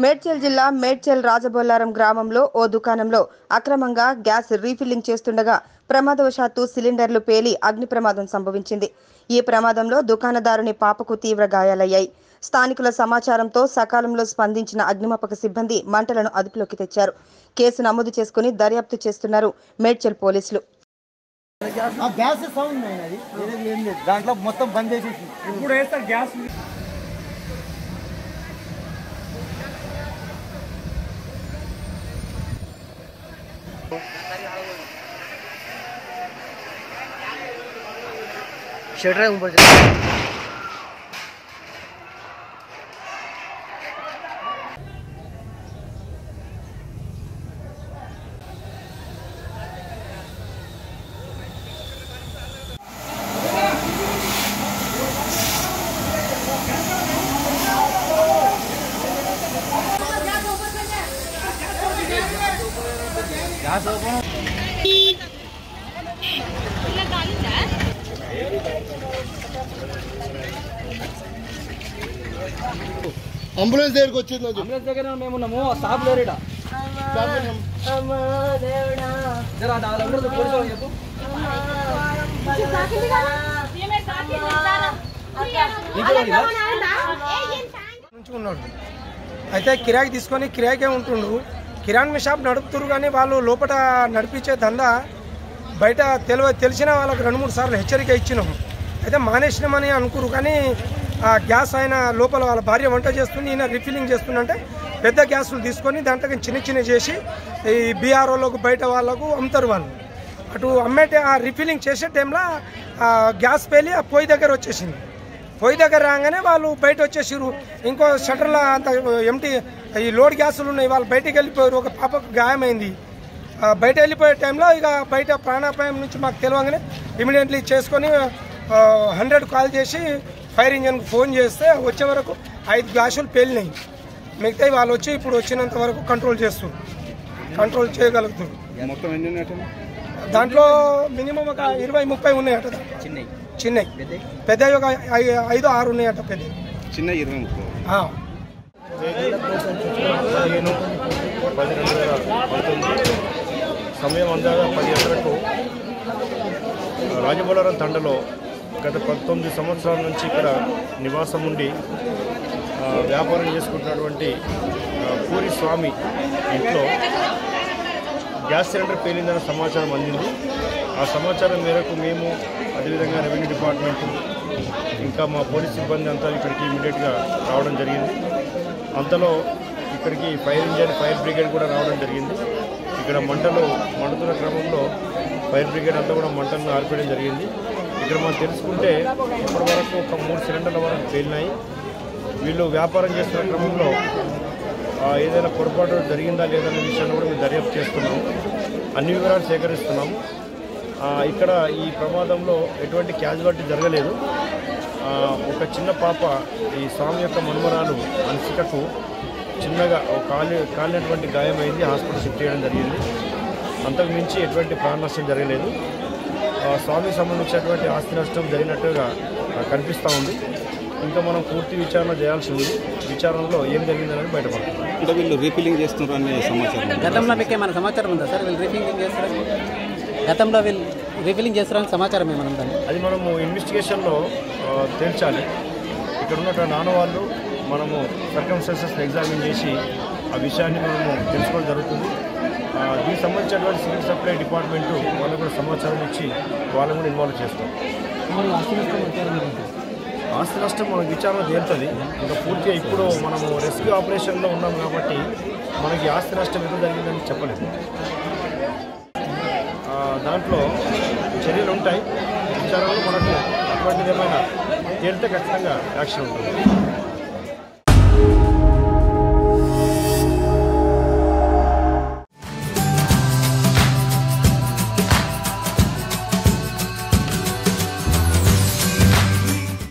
మేడ్చల్ జిల్లా మేడ్చల్ రాజబొల్లారం గ్రామంలో ఓ దుకాణంలో అక్రమంగా గ్యాస్ రీఫిల్లింగ్ చేస్తుండగా ప్రమాదవశాత్తు సిలిండర్లు పేలి అగ్ని ప్రమాదం సంభవించింది ఈ ప్రమాదంలో దుకాణదారుని పాపకు తీవ్ర గాయాలయ్యాయి స్థానికుల సమాచారంతో సకాలంలో స్పందించిన అగ్నిమాపక సిబ్బంది మంటలను అదుపులోకి తెచ్చారు కేసు నమోదు చేసుకుని దర్యాప్తు చేస్తున్నారు మేడ్చల్ పోలీసులు ఆ గ్యాస్ సౌండ్ నాయన అది వేరేది ఏం లేదు దాంట్లో మొత్తం బంద్ చేసేసి ఇప్పుడు వేస్తారు గ్యాస్ షటర్ ऊपर అంబులెన్స్ దగ్గరికి వచ్చింది అంబులెన్స్ దగ్గర మేము ఉన్నాము స్టాప్ లేరు ఈడ. జర ఆ నాలుగు వందలు పోలీసు వాళ్ళకి చెప్పు నుంచి ఉన్నాడు అయితే కిరాయికి తీసుకొని కిరాయికే ఉంటుండు కిరాణా షాప్ నడుపుతురు కానీ వాళ్ళు లోపల నడిపించే దందా బయట తెలివ తెలిసిన వాళ్ళకి రెండు మూడు సార్లు హెచ్చరిక ఇచ్చినాం అయితే మానేసినామని అనుకురు కానీ ఆ గ్యాస్ ఆయన లోపల వాళ్ళ భార్య వంట చేస్తుంది ఈయన రిఫిల్లింగ్ చేస్తుందంటే పెద్ద గ్యాసులు తీసుకొని దాంట్లో చిన్న చిన్న చేసి ఈ బీఆర్ఓలకు బయట వాళ్ళకు అమ్ముతారు వాళ్ళు అటు అమ్మే ట- ఆ రిఫిల్లింగ్ చేసే టైంలో ఆ గ్యాస్ పేలి ఆ పొయ్యి దగ్గర వచ్చేసింది పొయ్యి దగ్గర రాగానే వాళ్ళు బయట వచ్చేసారు ఇంకో షటర్లో అంత ఎంటీ ఈ లోడ్ గ్యాసులు ఉన్నాయి వాళ్ళు బయటికి వెళ్ళిపోయారు ఒక పాపకు గాయమైంది ఆ బయట వెళ్ళిపోయే టైంలో ఇక బయట ప్రాణాపాయం నుంచి మాకు తెలియగానే ఇమీడియట్లీ చేసుకొని హండ్రెడ్ కాల్ చేసి ఫైర్ ఇంజన్కి ఫోన్ చేస్తే వచ్చే వరకు ఐదు గ్యాసులు పేలినాయి మిగతాయి వాళ్ళు వచ్చి ఇప్పుడు వచ్చినంత వరకు కంట్రోల్ చేస్తారు కంట్రోల్ చేయగలుగుతారు మొత్తం ఎన్ని ఉన్నట్టు దాంట్లో మినిమం ఒక ఇరవై ముప్పై ఉన్నాయట చిన్నవి చిన్నవి పెద్దవి ఒక ఐ- ఐదు ఆరు ఉన్నాయట పెద్ద చిన్న ఇరవై ముప్పై పదిహేను పది రెండు వేల పంతొమ్మిది సమయం అందాక పది గంటలకు రాజబోలవరం తండలో గత పంతొమ్మిది సంవత్సరాల నుంచి ఇక్కడ నివాసం ఉండి ఆ, వ్యాపారం చేసుకుంటున్నటువంటి ఆ, పూరి స్వామి ఇంట్లో గ్యాస్ సిలిండర్ పేలిందన్న సమాచారం అందింది ఆ సమాచారం మేరకు మేము అదేవిధంగా రెవెన్యూ డిపార్ట్మెంట్ ఇంకా మా పోలీస్ సిబ్బంది అంతా ఇక్కడికి ఇమీడియట్గా రావడం జరిగింది అంతలో ఇక్కడికి ఫైర్ ఇంజన్ ఫైర్ బ్రిగేడ్ కూడా రావడం జరిగింది ఇక్కడ మంటలు మండుతున్న క్రమంలో ఫైర్ బ్రిగేడ్ అంతా కూడా మంటలను ఆర్పేయడం జరిగింది ఇక్కడ మనం తెలుసుకుంటే ఇప్పటి వరకు ఒక మూడు సిలిండర్ల వరకు పేలినాయి వీళ్ళు వ్యాపారం చేస్తున్న క్రమంలో ఆ, ఏదైనా పొరపాటు జరిగిందా లేదా అనే విషయాన్ని కూడా మేము దర్యాప్తు చేస్తున్నాము అన్ని వివరాలు సేకరిస్తున్నాము ఆ, ఇక్కడ ఈ ప్రమాదంలో ఎటువంటి క్యాజువాలిటీ జరగలేదు ఆ, ఒక చిన్న పాప ఈ స్వామి యొక్క మన్మరాలు అన్సికకు చిన్నగా ఒక కాలి కాలినటువంటి గాయమైంది హాస్పిటల్ షిఫ్ట్ చేయడం జరిగింది అంతకు మించి ఎటువంటి ప్రాణ నష్టం జరగలేదు ఆ, స్వామికి సంబంధించినటువంటి ఆస్తి నష్టం జరిగినట్టుగా ఆ, కనిపిస్తూ ఉంది ఇంకా మనం పూర్తి విచారణ చేయాల్సి ఉంది విచారణలో ఏం జరిగిందనేది బయటపడుతుంది అంటే వీళ్ళు రీఫిల్లింగ్ చేస్తున్నారు అనే సమాచారం గతంలో మీకు ఏమైనా సమాచారం ఉందా సార్ వీళ్ళు రీఫిలింగ్ చేస్తారా గతంలో వీళ్ళు రీఫిలింగ్ చేస్తారని సమాచారం ఏమైనా ఉందా అది మనము ఇన్వెస్టిగేషన్లో ఆ, తేల్చాలి ఇక్కడ ఉన్నటువంటి నాన్నవాళ్ళు మనము సర్కమ్స్టెన్సెస్ని ఎగ్జామిన్ చేసి ఆ విషయాన్ని మనము తెలుసుకోవడం జరుగుతుంది ఆ, దీనికి సంబంధించినటువంటి సివిల్ సప్లై డిపార్ట్మెంటు వాళ్ళకు కూడా సమాచారం ఇచ్చి వాళ్ళని కూడా ఇన్వాల్వ్ చేస్తాం ఆస్తి నష్టం మనకు విచారణ తేలుతుంది ఇంకా పూర్తిగా ఇప్పుడు మనము రెస్క్యూ ఆపరేషన్లో ఉన్నాం కాబట్టి మనకి ఆస్తి నష్టం ఎంత జరిగిందని చెప్పలేదు ఆ, దాంట్లో చర్యలు ఉంటాయి విచారణలో మనకు అటువంటిది ఏమైనా తేలితే ఖచ్చితంగా యాక్షన్ ఉంటుంది